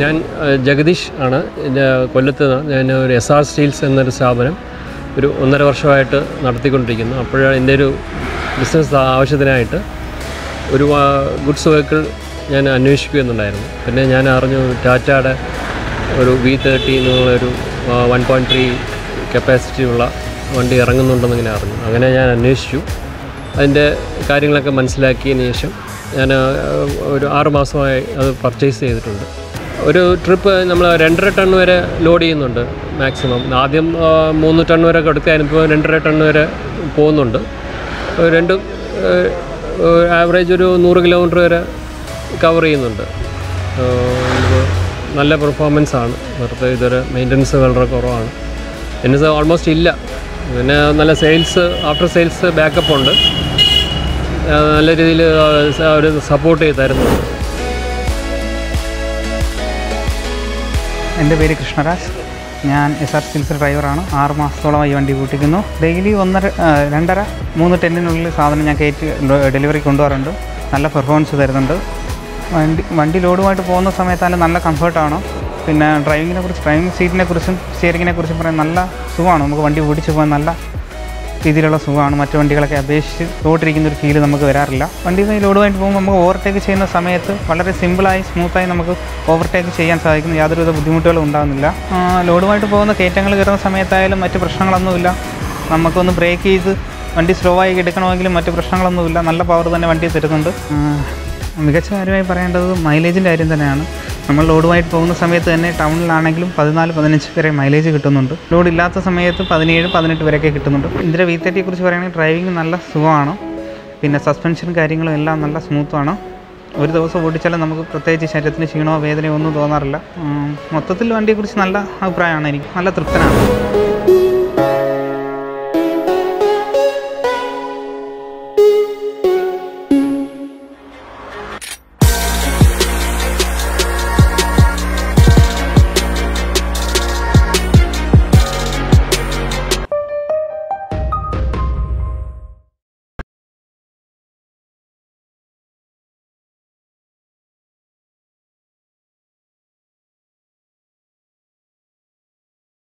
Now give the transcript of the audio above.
ഞാൻ ഏഹ്, ജഗദീഷ് ആണ് എൻ്റെ കൊല്ലത്ത് നിന്ന് ഞാൻ ഒരു എസ് ആർ സ്റ്റീൽസ് എന്നൊരു സ്ഥാപനം ഒരു ഒന്നര വർഷമായിട്ട് നടത്തിക്കൊണ്ടിരിക്കുന്നു അപ്പോഴാണ് എൻ്റെ ഒരു ബിസിനസ് ആവശ്യത്തിനായിട്ട് ഒരു ഗുഡ്സ് വെഹിക്കിൾ ഞാൻ അന്വേഷിക്കുന്നുണ്ടായിരുന്നു പിന്നെ ഞാൻ അറിഞ്ഞു ടാറ്റയുടെ ഒരു വി തേർട്ടി എന്നുള്ളൊരു വൺ പോയിൻറ്റ് ത്രീ കപ്പാസിറ്റി ഉള്ള വണ്ടി ഇറങ്ങുന്നുണ്ടെന്ന് ഇങ്ങനെ അറിഞ്ഞു അങ്ങനെ ഞാൻ അന്വേഷിച്ചു അതിൻ്റെ കാര്യങ്ങളൊക്കെ മനസ്സിലാക്കിയതിന് ശേഷം ഞാൻ ആ, ഒരു ആറ് മാസമായി അത് പർച്ചേസ് ചെയ്തിട്ടുണ്ട് ഒരു ട്രിപ്പ് നമ്മൾ രണ്ടര ടൺ വരെ ലോഡ് ചെയ്യുന്നുണ്ട് മാക്സിമം ആദ്യം ആ, മൂന്ന് ടൺ വരെ കൊടുക്കാനും ഇപ്പോൾ രണ്ടര ടൺ വരെ പോകുന്നുണ്ട് ഒരു രണ്ടും ആവറേജ് ഒരു നൂറ് കിലോമീറ്റർ വരെ കവർ ചെയ്യുന്നുണ്ട് ആ, ഇത് നല്ല പെർഫോമൻസ് ആണ് വെറുതെ ഇതൊരു മെയിൻ്റനൻസ് വളരെ കുറവാണ് മെയിൻ്റനൻസ് ഓൾമോസ്റ്റ് ഇല്ല പിന്നെ നല്ല സെയിൽസ് ആഫ്റ്റർ സെയിൽസ് ബാക്കപ്പ് ഉണ്ട് ആ, നല്ല രീതിയിൽ അവർ സപ്പോർട്ട് ചെയ്ത് തരുന്നുണ്ട് എൻ്റെ പേര് കൃഷ്ണരാജ് ഞാൻ എസ് ആർ സിൽസ് ഡ്രൈവറാണ് ആറ് മാസത്തോളമായി ഈ വണ്ടി കൂട്ടിക്കുന്നു ഡെയിലി ഒന്നര ആ, രണ്ടര മൂന്ന് ടെന്നിനുള്ളിൽ സാധനം ഞാൻ കയറ്റി ഡെലിവറി കൊണ്ടുപോകാറുണ്ട് നല്ല പെർഫോമൻസ് തരുന്നുണ്ട് വണ്ടി വണ്ടി ലോഡുമായിട്ട് പോകുന്ന സമയത്തായാലും നല്ല കംഫർട്ടാണ് പിന്നെ ഡ്രൈവിങ്ങിനെ കുറിച്ച് ഡ്രൈവിംഗ് സീറ്റിനെ കുറിച്ചും സ്റ്റിയറിങ്ങിനെ കുറിച്ചും പറയാൻ നല്ല സുഖമാണ് നമുക്ക് വണ്ടി ഓടിച്ച് പോകാൻ നല്ല രീതിയിലുള്ള സുഖമാണ് മറ്റു വണ്ടികളൊക്കെ അപേക്ഷിച്ച് റോഡിരിക്കുന്ന ഒരു ഫീല് നമുക്ക് വരാറില്ല വണ്ടി ലോഡുമായിട്ട് പോകുമ്പോൾ നമുക്ക് ഓവർടേക്ക് ചെയ്യുന്ന സമയത്ത് വളരെ സിമ്പിളായി സ്മൂത്തായി നമുക്ക് ഓവർടേക്ക് ചെയ്യാൻ സാധിക്കുന്നു യാതൊരുവിധ ബുദ്ധിമുട്ടുകളും ഉണ്ടാകുന്നില്ല ആ, ലോഡുമായിട്ട് പോകുന്ന കയറ്റങ്ങൾ കയറുന്ന സമയത്തായാലും മറ്റ് പ്രശ്നങ്ങളൊന്നുമില്ല നമുക്കൊന്ന് ബ്രേക്ക് ചെയ്ത് വണ്ടി സ്ലോ ആയി എടുക്കണമെങ്കിലും മറ്റ് പ്രശ്നങ്ങളൊന്നുമില്ല നല്ല പവർ തന്നെ വണ്ടി തരുന്നുണ്ട് ആ, മികച്ച കാര്യമായി പറയേണ്ടത് മൈലേജിൻ്റെ കാര്യം തന്നെയാണ് നമ്മൾ ലോഡുമായിട്ട് പോകുന്ന സമയത്ത് തന്നെ ടൗണിലാണെങ്കിലും പതിനാല് പതിനഞ്ച് വരെ മൈലേജ് കിട്ടുന്നുണ്ട് ലോഡ് ഇല്ലാത്ത സമയത്ത് പതിനേഴ് പതിനെട്ട് വരെയൊക്കെ കിട്ടുന്നുണ്ട് ഇന്ദിര വി തേർട്ടിയെ കുറിച്ച് പറയുകയാണെങ്കിൽ ഡ്രൈവിംഗ് നല്ല സുഖമാണ് പിന്നെ സസ്പെൻഷൻ കാര്യങ്ങളും എല്ലാം നല്ല സ്മൂത്താണ് ഒരു ദിവസം ഓടിച്ചാലും നമുക്ക് പ്രത്യേകിച്ച് ശരീരത്തിന് ക്ഷീണമോ വേദനയോ ഒന്നും തോന്നാറില്ല ഉം, മൊത്തത്തിൽ വണ്ടിയെക്കുറിച്ച് നല്ല അഭിപ്രായമാണ് എനിക്ക് നല്ല തൃപ്തനാണ്